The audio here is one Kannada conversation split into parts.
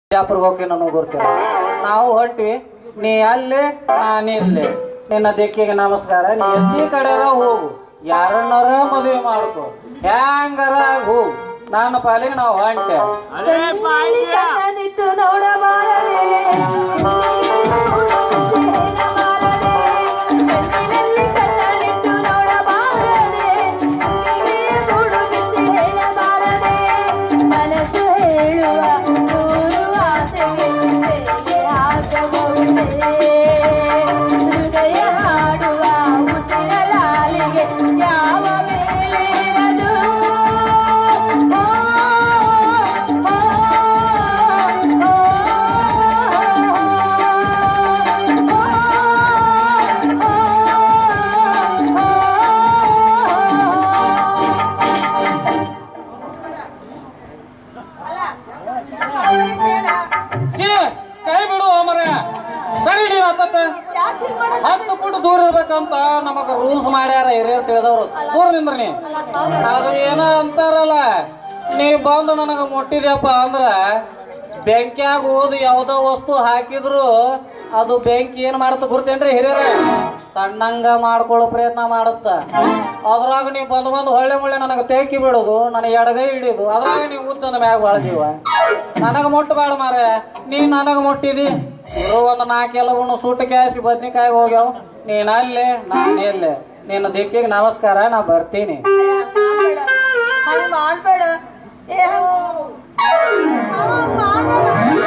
ಬಿಜಾಪುರ್ಗೆ ಹೋಗಿ ನನಗೆ ಗೊತ್ತಿಲ್ಲ ನಾವು ಹೊಂಟ್ವಿ ನೀ ಅಲ್ಲಿ ನಾನು ಇಲ್ಲಿ ನಿನ್ನ ದಿಕ್ಕಿಗೆ ನಮಸ್ಕಾರ ನೀ ಹೆಚ್ಚಿ ಕಡೆರ ಹೋಗು ಯಾರನ್ನಾರ ಮದುವೆ ಮಾಡ್ಕೊ ಹ್ಯಾಂಗಾರ ಆಗ್ ಹೋಗು ನನ್ನ ಪಾಲಿಗೆ ನಾವು ಹೊಂಟೆ ಕಣ್ಣನಿಟ್ಟು ನೋಡಬಾರದೆ ಕಣ್ಣಿನಲ್ಲಿ ಕಣ್ಣನಿಟ್ಟು ನೋಡಬಾರದೆ ಸುಡು ಬಿಸಿ ಹೇಳಬಾರದೆ ಮನಸ್ಸು ಹೇಳುವ ನೂರು ಆಸೆಗೆ ಹೇಗೆ ಆಗಬಹುದೇ ಹೃದಯ ಹಾಡುವ ಉಸಿರಲಾಲಿಗೆ ಯಾವ ವೇಳೆಯದು ಓ, ಓ, ಛೀ, ಕೈ ಬಿಡು ಮರ ಸರಿ ನೀವ್ ಹತ್ತತ್ತ ಹತ್ತು ಫುಟ್ ದೂರ ಇರ್ಬೇಕಂತ ನಮಗ ರೂಲ್ಸ್ ಮಾಡ್ಯಾರ ಹಿರಿಯರ್ ತಿಳಿದವ್ರು ದೂರ ನಿಂದ್ರಿ ನೀ ಅದು ಏನೋ ಅಂತಾರಲ್ಲ ನೀ ಬಂದು ನನಗ ಮುಟ್ಟಿದ್ಯಪ್ಪ ಅಂದ್ರ ಬೆಂಕಿಯಾಗ ಹೋದ್ ಯಾವ್ದೋ ವಸ್ತು ಹಾಕಿದ್ರು ಅದು ಬೆಂಕಿ ಏನ್ ಮಾಡತ್ತ ಗುರ್ತೇನ್ರಿ ಹಿರಿಯರ ತಣ್ಣಂಗ ಮಾಡ್ಕೊಳ್ಳೋ ಪ್ರಯತ್ನ ಮಾಡುತ್ತ ಅದ್ರಾಗ ನೀವ್ ಬಂದು ಬಂದು ಹೊಳ್ಳೆ ಮುಳ್ಳೆ ನನಗೆ ತೇಕಿ ಬಿಡೋದು ನನಗೆ ಎಡಗೈ ಹಿಡಿದು ಅದ್ರಾಗ ನೀವು ಉದ್ದನ ಮ್ಯಾಗ ಬಾಳ ಜೀವ ನನಗ ಮುಟ್ಟಬೇಡ ಮಾರ ನೀ ನನಗ ಮುಟ್ಟಿದಿ ಇರೋ ಒಂದು ನಾಲ್ಕೆಲ್ಲ ಉಣ್ಣು ಸೂಟ ಕ್ಯಾಸಿ ಬದ್ನಿಕಾಯಿ ಹೋಗ್ಯಾವ ನೀನ್ ಅಲ್ಲೇ ನಾನು ಎಲ್ಲೆ ನಿನ್ನ ದಿಕ್ಕಿಗೆ ನಮಸ್ಕಾರ ನಾ ಬರ್ತೀನಿ ಹಂಗ ಮಾಡ್ಬೇಡ ಏ ಹಂಗ್- ಹಂಗ್ ಮಾಡ್ಬೇಡ.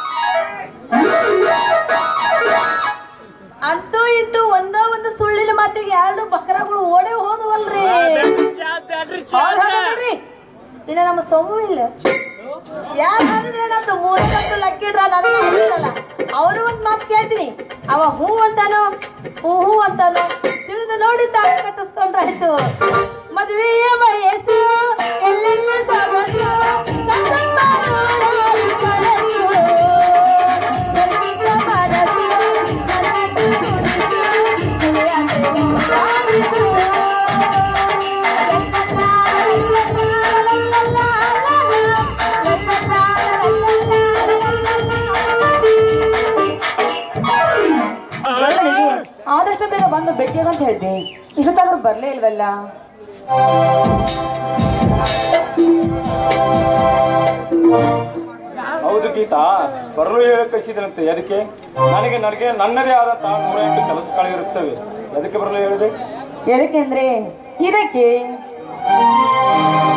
ಅಂತೂ ಇಂತೂ ಒಂದ ಒಂದು ಸುಳ್ಳಿನ ಮಾತಿಗೆ ಎರಡು ಬಕರಗಳು ಓಡೇ ಹೋದವಲ್ರಿ ಅವ್ರ್ ಹೇಳ್ರಿ, ಇನ್ನ ನಮ್ಮ ಸೊಮ್ಮು ಇಲ್ಲ ಯಾಕಂದ್ರೆ ನಮ್ದು ಮೂರಕ್ಕಂತೂ ಲಕ್ಕಿಡ್ರಲ್ಲ ಅವರು ಒಂದ್ ಮಾತು ಕೇಳ್ತೀನಿ ಅವ ಹೂ ಅಂತಾನೋ ಹೂ ಹೂ ಅಂತಾನೋ ತಿಳಿದು ನೋಡಿ ತಾಳಿ ಕಟ್ಟಿಸ್ಕೊಂಡ್ರಾಯ್ತು ಮದುವೆಯ ಬಯಸು ಎಲ್ಲೆಲ್ಲ ಸೊಗಸು ಕಣ್ಣಮ್ಮ ನೂರಾರು ಕನಸು. ಬೆಳಗಿನ ಮನಸ್ಸು, ಮನಸ್ಸು ಕುಣಿಸು, ತಿಳಿಯಾದ್ರೆ ಸಾಧಿಸು. ಗರುಡಿಗೆ ಆದಷ್ಟು ಬೇಗ ಬಂದು ಭೇಟಿಯಾಗಂತ ಹೇಳ್ದೆ ಇಷ್ಟೊತ್ತಾದ್ರೂ ಬರ್ಲೇ ಇಲ್ವಲ್ಲ ಹೌದು ಗೀತಾ ಬರಲು ಹೇಳಿ ಕಳಿಸಿದ್ರಂತೆ ಅದಕ್ಕೆ ನನಗೆ ನನಗೆ ನನ್ನದೇ ಆದಂತಹ ನೂರ ಎಂಟು ಕೆಲಸಗಳಿರುತ್ತವೆ ಅದಕ್ಕೆ ಬರಲು ಹೇಳಿದೆ ಎದಕ್ಕೆ ಅಂದ್ರೆ ಇದಕ್ಕೆ